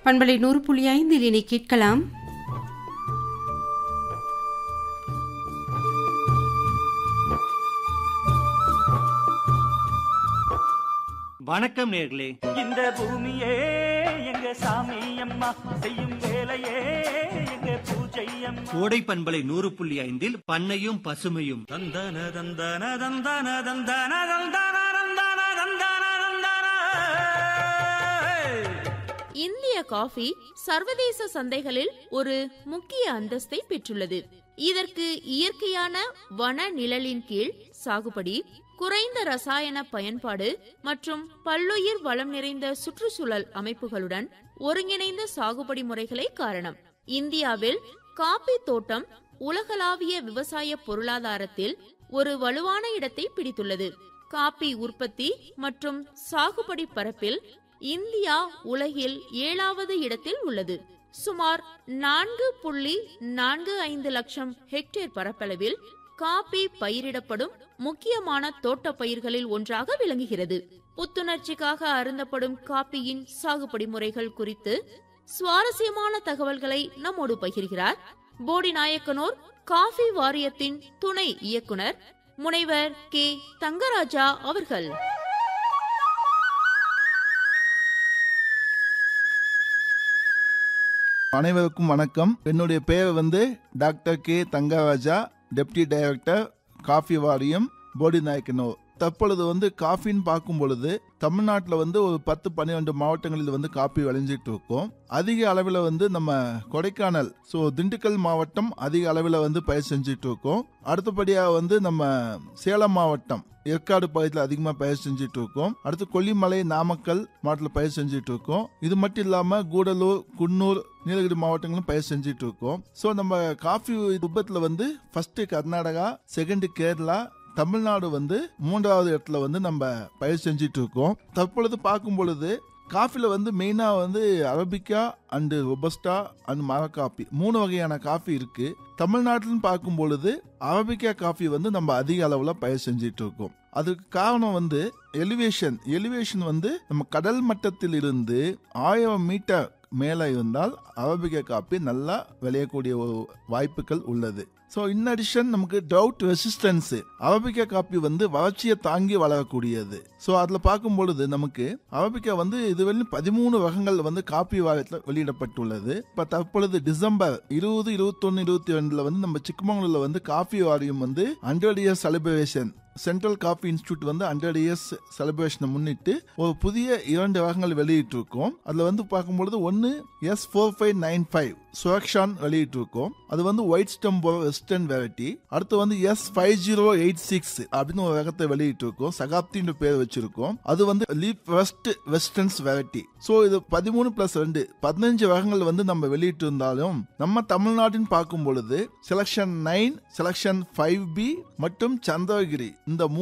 பண்பலை நூறு புள்ளி ஐந்தில் இனி கேட்கலாம் வணக்கம் நேர்களே இந்த பூமியே எங்க சாமி அம்மா செய்யும் வேலையே எங்க பூஜை அம்மா கோடை பண்பலை நூறு புள்ளி ஐந்தில் பண்ணையும் பசுமையும் தந்தன தந்தன தந்தன தந்தன தந்தன தந்தன தந்தன தந்தன இந்திய காஃபி சர்வதேச சந்தைகளில் ஒரு முக்கிய அந்தஸ்தை பெற்றுள்ளது இதற்கு இயற்கையான வன நிழலின் கீழ் சாகுபடி குறைந்த ரசாயன பயன்பாடு மற்றும் பல்லுயிர் வளம் நிறைந்த சுற்றுச்சூழல் அமைப்புகளுடன் ஒருங்கிணைந்த சாகுபடி முறைகளே காரணம் இந்தியாவில் காபி தோட்டம் உலகளாவிய விவசாய பொருளாதாரத்தில் ஒரு வலுவான இடத்தை பிடித்துள்ளது காபி உற்பத்தி மற்றும் சாகுபடி பரப்பில் இந்தியா உலகில் ஏழாவது இடத்தில் உள்ளது சுமார் நான்கு புள்ளி நான்கு ஐந்து லட்சம் ஹெக்டேர் பரப்பளவில் காபி பயிரிடப்படும் முக்கியமான தோட்ட பயிர்களில் ஒன்றாக விளங்குகிறது புத்துணர்ச்சிக்காக அருந்தப்படும் காபியின் சாகுபடி முறைகள் குறித்து சுவாரஸ்யமான தகவல்களை நம்மோடு பகிர்கிறார் போடி நாயக்கனூர் காஃபி வாரியத்தின் துணை இயக்குனர் முனைவர் கே தங்கராஜா அவர்கள் அனைவருக்கும் வணக்கம் என்னுடைய பெயர் வந்து doctor K Thangaraja deputy director coffee வாரியம் போடி நாயக்கனூர் தற்பொழுது வந்து காஃபின்னு பார்க்கும் பொழுது தமிழ்நாட்டில் வந்து ஒரு பத்து பன்னிரெண்டு மாவட்டங்களில் வந்து காஃபி விளைஞ்சிட்டு இருக்கோம் அதிக அளவில் வந்து நம்ம கொடைக்கானல் ஸோ திண்டுக்கல் மாவட்டம் அதிக அளவில் வந்து பயிர் செஞ்சுட்டு இருக்கோம் அடுத்தபடியாக வந்து நம்ம சேலம் மாவட்டம் ஏற்காடு பகுதியில் அதிகமாக பயிர் செஞ்சுட்டு இருக்கோம் அடுத்து கொல்லிமலை நாமக்கல் மாவட்டத்தில் பயிர் செஞ்சுட்டு இருக்கோம் இது மட்டும் இல்லாமல் கூடலூர் குன்னூர் நீலகிரி மாவட்டங்களும் பயிர் செஞ்சுட்டு இருக்கோம் ஸோ நம்ம காஃபி உற்பத்தியில் வந்து ஃபர்ஸ்ட் கர்நாடகா செகண்ட் கேரளா தமிழ்நாடு வந்து மூன்றாவது இடத்துல வந்து நம்ம பயிர் செஞ்சுட்டு இருக்கோம் தற்பொழுது பார்க்கும் பொழுது காஃபில வந்து மெயினாக வந்து அரபிக்கா அண்டு ரொபஸ்டா அண்ட் மர காஃபி மூணு வகையான காஃபி இருக்கு தமிழ்நாட்டிலும் பார்க்கும் பொழுது அரபிக்கா காஃபி வந்து நம்ம அதிக அளவில் பயிர் செஞ்சுட்டு இருக்கோம் அதுக்கு காரணம் வந்து எலிவேஷன் எலிவேஷன் வந்து நம்ம கடல் மட்டத்தில் இருந்து ஆயிரம் மீட்டர் மேலே இருந்தால் அரபிக்கா காப்பி நல்லா விளையக்கூடிய ஒரு வாய்ப்புகள் உள்ளது ஸோ இன் அடிஷன் நமக்கு டவுட் ரெசிஸ்டன்ஸ் அரபிக்கா காப்பி வந்து வறட்சியை தாங்கி வளரக்கூடியது ஸோ அதில் பார்க்கும் பொழுது நமக்கு அரபிக்கா வந்து இதுவரையும் பதிமூணு வகங்கள் வந்து காப்பி வாரத்தில் வெளியிடப்பட்டுள்ளது இப்போ தற்பொழுது டிசம்பர் இருபது இருபத்தொன்னு இருபத்தி ரெண்டுல வந்து நம்ம சிக்கமங்களூர்ல வந்து காஃபி வாரியம் வந்து hundred years celebration central coffee institute வந்து ஹண்ட்ரட் இயர்ஸ் செலிப்ரேஷனை முன்னிட்டு ஒரு புதிய இரண்டு வகங்கள் வெளியிட்டிருக்கோம் அதில் வந்து பார்க்கும்பொழுது ஒன்று S four five nine five Surakshan வெளியிட்டிருக்கோம் அது வந்து ஒயிட் ஸ்டம் வெஸ்டர்ன் வெரைட்டி அடுத்து வந்து S five zero eight six அப்படின்னு ஒரு ரகத்தை வெளியிட்டிருக்கோம் சகாப்தின்னு பேர் வச்சிருக்கோம் அது வந்து லீப் வெஸ்ட் வெஸ்டர்ன்ஸ் வெரைட்டி ஸோ இது பதிமூணு பிளஸ் ரெண்டு பதினஞ்சு ரகங்கள் வந்து நம்ம வெளியிட்டு இருந்தாலும் நம்ம தமிழ்நாட்டின் பார்க்கும் பொழுது selection nine selection five B மற்றும் சந்திரகிரி இந்த